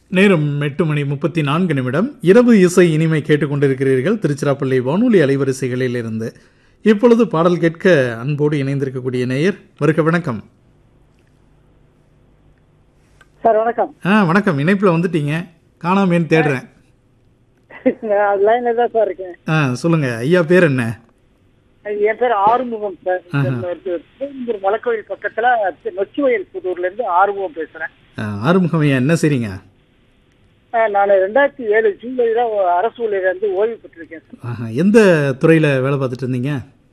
நேரம் எட்டு மணி முப்பத்தி நான்கு நிமிடம் இரவு இசை இனிமை கேட்டுக்கொண்டிருக்கிறீர்கள் திருச்சிராப்பள்ளி வானொலி அலைவரிசைகளில் இருந்து இப்பொழுது பாடல் கேட்க அன்போடு இணைந்திருக்கக்கூடிய நேயர் வருக வணக்கம் சார் வணக்கம் ஆ வணக்கம் இணைப்பில் வந்துட்டீங்க காணாமேன்னு தேடுறேன் நான் லைன்ல தான் சார் இருக்கேன் ஆ சொல்லுங்க ஐயா பேர் என்ன என் பேர் ஆறுமுகம் சார் திருவெந்தூர் மலைக்கோயில் பக்கத்துல நொச்சிவயல் புதூர்ல இருந்து ஆறுமுகம் பேசுறேன் ஆ, ஆறுமுகம் ஐயா என்ன செய்றீங்க நான் ரெண்டாயிரத்தி ஏழு ஜூலைல அரசு ஊழியர் வந்து ஓய்வு பெற்றிருக்கேன் ஆஹா, எந்த துறையில் வேலை பார்த்துட்டு இருந்தீங்க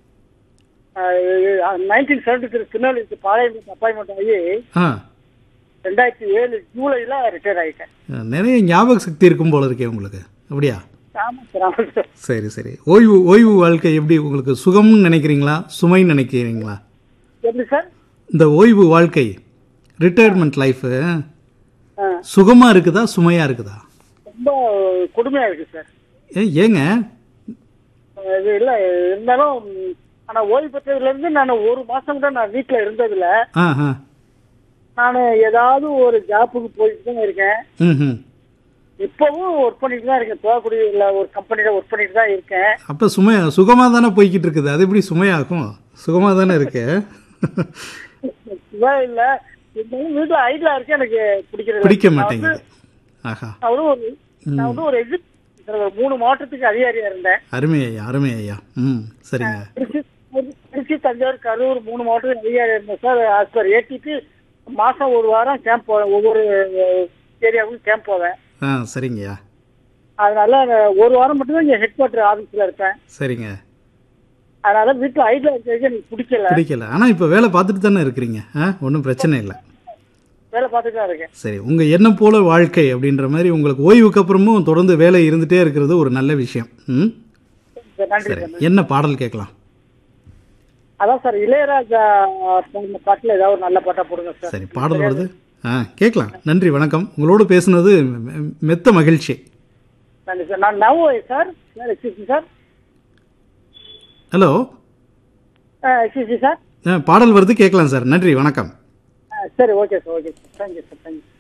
சார் நைன்டீன் செவன்டி த்ரீ திருநெல்வேலிக்கு பாளையம் அப்பாயின்மெண்ட் ஆகி ஆ ரெண்டாயிரத்தி ஏழு ஜூலைல ரிட்டையர் ஆயிட்டேன் நிறைய ஞாபக சக்தி இருக்கும் போல இருக்கே உங்களுக்கு அப்படியா ஆமா சார் ஆமா சார் சரி சரி ஓய்வு ஓய்வு வாழ்க்கை எப்படி உங்களுக்கு சுகம்னு நினைக்கிறீங்களா சுமைன்னு நினைக்கிறீங்களா எப்படி சார் இந்த ஓய்வு வாழ்க்கை ரிட்டையர்மெண்ட் லைஃப் ஆ, சுகமா இருக்குதா சுமையா இருக்குதா ரொம்ப கொடுமையா இருக்கு சார் ஏ ஏங்க இது இல்ல இருந்தாலும் ஆனா ஓய்வு பெற்றதுல இருந்து நான் ஒரு மாசம் கூட நான் வீட்டுல இருந்ததுல ஆ ஆ நான் ஏதாவது ஒரு ஜாப்புக்கு போயிட்டு தான் இருக்கேன் ம் ம் இப்பவும் ஒர்க் பண்ணிட்டு தான் இருக்கேன் தோக்குடியில் ஒரு கம்பெனில ஒர்க் பண்ணிட்டு தான் இருக்கேன் அப்போ சுமை சுகமாக தானே போய்கிட்டு இருக்குது அது எப்படி சுமையாகும் சுகமாக தானே இருக்கு இதான் இல்ல இருந்தாலும் வீட்டுல ஐடியா இருக்கு எனக்கு பிடிக்கிறது பிடிக்க நான் மாட்டேங்குது வந்து- ஆஹா நான் வந்து ஒரு நான் வந்து ஒரு எக்ஸிட் ஒரு மூணு மாவட்டத்துக்கு அதிகாரியா இருந்தேன் அருமை ஐயா அருமை ஐயா ம் சரிங்க திருச்சி திருச்சி தஞ்சாவூர் கரூர் மூணு மாவட்டத்துக்கு அதிகாரியா இருந்தேன் சார் ஆஸ் பர் ஏடிக்கு மாசம் ஒரு வாரம் கேம்ப் போவேன் ஒவ்வொரு ஏரியாவுக்கும் கேம்ப் போவேன் ஆ சரிங்கய்யா அதனால நான் ஒரு வாரம் மட்டும்தான் இங்க ஹெட் குவார்டர் ஆபீஸ்ல இருப்பேன் சரிங்க அதனால வீட்டுல ஐடியா இருக்கிறது எனக்கு பிடிக்கல பிடிக்கல ஆனால் இப்போ வேலை பார்த்துட்டு தானே இருக்கிறீங்க ஆ ஒன்றும் பிரச்சனை இல்லை வேலை பார்த்துட்டு தான் இருக்கேன் சரி உங்கள் எண்ணம் போல வாழ்க்கை அப்படின்ற மாதிரி உங்களுக்கு ஓய்வுக்கு அப்புறமும் தொடர்ந்து வேலை இருந்துகிட்டே இருக்கிறது ஒரு நல்ல விஷயம் ம் சார், நன்றி சரி சார் என்ன பாடல் கேட்கலாம் அதான் சார் இளையராஜா இந்த பாட்டுல ஏதாவது ஒரு நல்ல பாட்டா போடுங்க சார் சரி பாடல் வருது ஆ கேட்கலாம் நன்றி வணக்கம் உங்களோடு பேசுனது மெ- மெத்த மகிழ்ச்சி நன்றி சார் நான் now sir sir excuse sir hello excuse sir ஆ, பாடல் வருது கேட்கலாம் சார் நன்றி வணக்கம் சரி okay sir okay sir thank you sir thank you